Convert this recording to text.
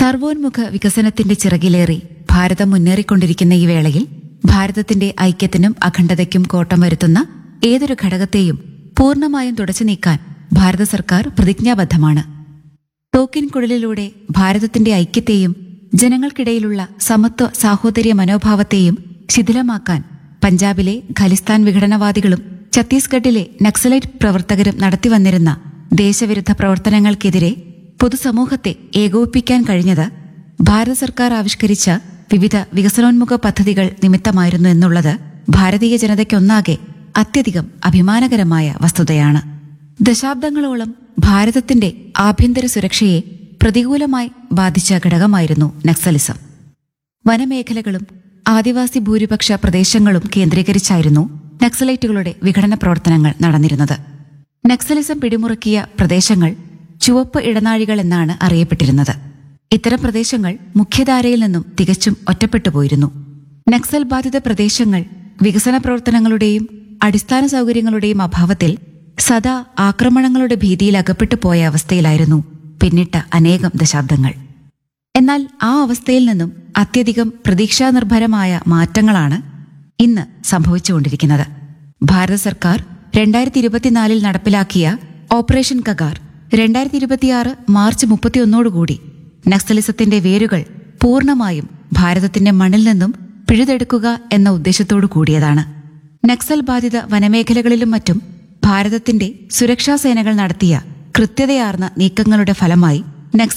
സർവോന്മുഖ വികസനത്തിന്റെ ചിറകിലേറി ഭാരതം മുന്നേറിക്കൊണ്ടിരിക്കുന്ന ഈ വേളയിൽ ഭാരതത്തിന്റെ ഐക്യത്തിനും അഖണ്ഡതയ്ക്കും കോട്ടം വരുത്തുന്ന ഏതൊരു ഘടകത്തെയും പൂർണ്ണമായും തുടച്ചു നീക്കാൻ ഭാരത സർക്കാർ പ്രതിജ്ഞാബദ്ധമാണ് ടോക്കിൻ കുഴലിലൂടെ ഭാരതത്തിന്റെ ഐക്യത്തെയും ജനങ്ങൾക്കിടയിലുള്ള സമത്വ സാഹോദര്യ മനോഭാവത്തെയും ശിഥിലമാക്കാൻ പഞ്ചാബിലെ ഖലിസ്ഥാൻ വിഘടനവാദികളും ഛത്തീസ്ഗഡിലെ നക്സലൈറ്റ് പ്രവർത്തകരും നടത്തിവന്നിരുന്ന ദേശവിരുദ്ധ പ്രവർത്തനങ്ങൾക്കെതിരെ പൊതുസമൂഹത്തെ ഏകോപിപ്പിക്കാൻ കഴിഞ്ഞത് ഭാരത സർക്കാർ ആവിഷ്കരിച്ച വിവിധ വികസനോന്മുഖ പദ്ധതികൾ നിമിത്തമായിരുന്നു എന്നുള്ളത് ഭാരതീയ ജനതയ്ക്കൊന്നാകെ അത്യധികം അഭിമാനകരമായ വസ്തുതയാണ് ദശാബ്ദങ്ങളോളം ഭാരതത്തിന്റെ ആഭ്യന്തര സുരക്ഷയെ പ്രതികൂലമായി ബാധിച്ച ഘടകമായിരുന്നു നക്സലിസം വനമേഖലകളും ആദിവാസി ഭൂരിപക്ഷ പ്രദേശങ്ങളും കേന്ദ്രീകരിച്ചായിരുന്നു നക്സലൈറ്റുകളുടെ വിഘടന പ്രവർത്തനങ്ങൾ നടന്നിരുന്നത് നക്സലിസം പിടിമുറുക്കിയ പ്രദേശങ്ങൾ ചുവപ്പ് ഇടനാഴികൾ എന്നാണ് അറിയപ്പെട്ടിരുന്നത് ഇത്തരം പ്രദേശങ്ങൾ മുഖ്യധാരയിൽ നിന്നും തികച്ചും ഒറ്റപ്പെട്ടുപോയിരുന്നു നക്സൽ ബാധിത പ്രദേശങ്ങൾ വികസന പ്രവർത്തനങ്ങളുടെയും അടിസ്ഥാന സൗകര്യങ്ങളുടെയും അഭാവത്തിൽ സദാ ആക്രമണങ്ങളുടെ ഭീതിയിൽ അകപ്പെട്ടു പോയ അവസ്ഥയിലായിരുന്നു പിന്നിട്ട അനേകം ദശാബ്ദങ്ങൾ എന്നാൽ ആ അവസ്ഥയിൽ നിന്നും അത്യധികം പ്രതീക്ഷാനിർഭരമായ മാറ്റങ്ങളാണ് ഇന്ന് സംഭവിച്ചുകൊണ്ടിരിക്കുന്നത് ഭാരത സർക്കാർ രണ്ടായിരത്തി ഇരുപത്തിനാലിൽ നടപ്പിലാക്കിയ ഓപ്പറേഷൻ കഗാർ രണ്ടായിരത്തി ഇരുപത്തിയാറ് മാർച്ച് മുപ്പത്തിയൊന്നോടുകൂടി നക്സലിസത്തിന്റെ വേരുകൾ പൂർണ്ണമായും ഭാരതത്തിന്റെ മണ്ണിൽ നിന്നും പിഴുതെടുക്കുക എന്ന ഉദ്ദേശത്തോടു കൂടിയതാണ് നക്സൽ ബാധിത വനമേഖലകളിലും മറ്റും ഭാരതത്തിന്റെ സുരക്ഷാ സേനകൾ നടത്തിയ കൃത്യതയാർന്ന നീക്കങ്ങളുടെ ഫലമായി നക്സൽ